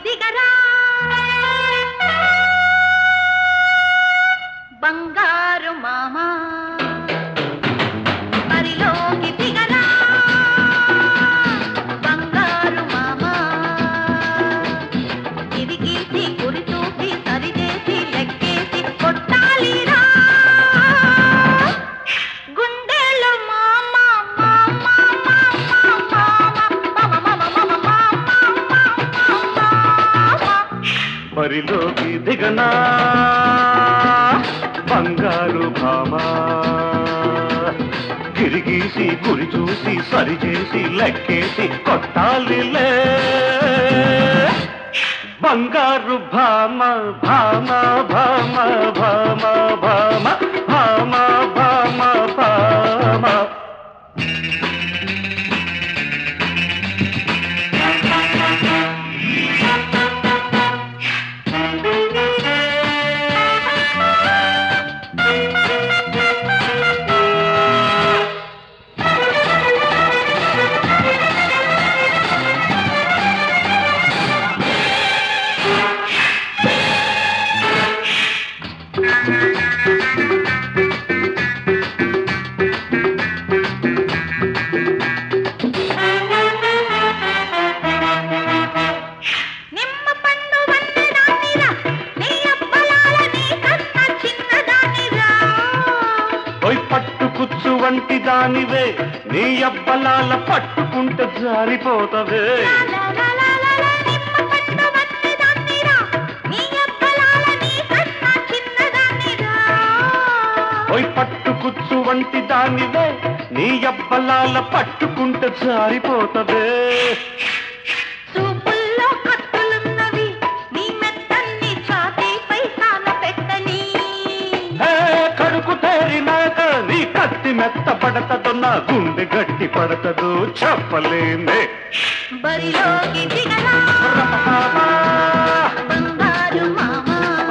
దిగరా బంగారు మామ బరిలోకి దిగరా బంగారు మామ తిరిగేసి గురి చూసి సరిచేసి లెక్కేసి కొట్టాలిరా గుండెలు మామ మామ మామ మామ మామ మామ బరిలోకి దిగనా బంగారు భామా తిరిగేసి గురి చూసి సరిచేసి లెక్కేసి కొట్టాలిలే బంగారు భామ భామ భామ భామ భామ భామ భామ భామ నిమ్మ పండు వందనానిరా నీ అబ్బలాల నీ కన్న చిన్నదానిరా ఓయ్ పట్టు కుచ్చు వంటి దానివే నీ అబ్బలాల పట్టుకుంటే జారిపోతవే లాలాలాలాలా నిమ్మ పండు వందనానిరా నీ అబ్బలాల నీ కన్న చిన్నదానిరా ఓయ్ పట్టు కుచ్చు వంటి దానివే నీ అబ్బలాల పట్టుకుంటే జారిపోతవే చూపుల్లో కత్తులున్నవి నీ మెత్తన్ని ఛాతీపై సాన పెట్టని హే, కడుకు తేరినాక నీ కత్తి మెత్త పడతదో నా గుండె గట్టి పడతదు చెప్పలేనే బరిలోకి దిగరా బంగారు మామ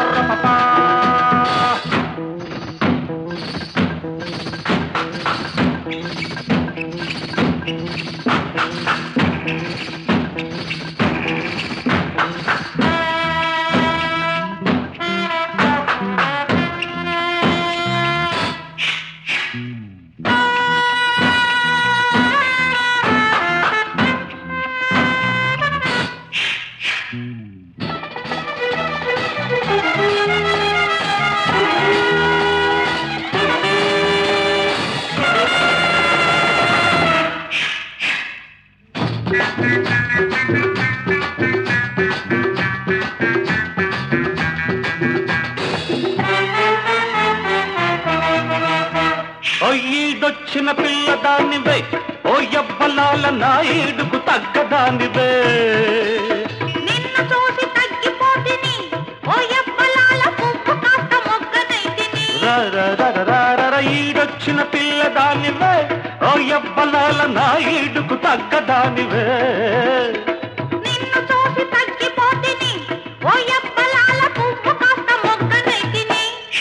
ఓ ఈడొచ్చిన పిల్లదానివే ఓ ఎవ్వలాల నా ఈడుకు తగ్గదానివే నిన్ను చూసి తగ్గిపోతిని ఓ ఎవ్వలాల పువ్వు కాస్త మొగ్గనైతిని రా రా రా రా రా రా రా, ఈడొచ్చిన పిల్లదానివే ఓ ఎవ్వలాల నా ఈడుకు తగ్గదానివే నిన్ను చూసి తగ్గిపోతిని ఓ ఎవ్వలాల పువ్వు కాస్త మొగ్గనైతిని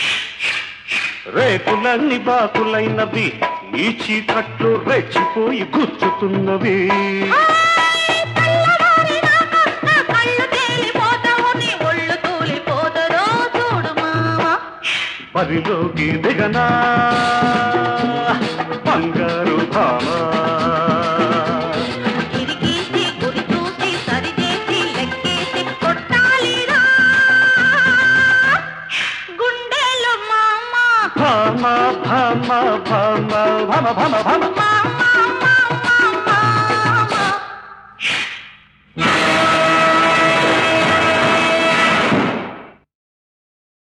రేకులన్నీ బాకులైనవి ఈ చీకట్లు రెచ్చిపోయి గుచ్చుతున్నవి హాయ్ తెల్లవారినాక నా కళ్ళు తేలిపోతావు నీ ఒళ్ళు తూలిపోతరో చూడు మామ బరిలోకి దిగనా బంగారు భామా తిరిగేసి గురి చూసి సరిచేసి లెక్కేసి కొట్టాలిరా గుండెలు మామ భామ భామ భామ భామ భామ భామ మామ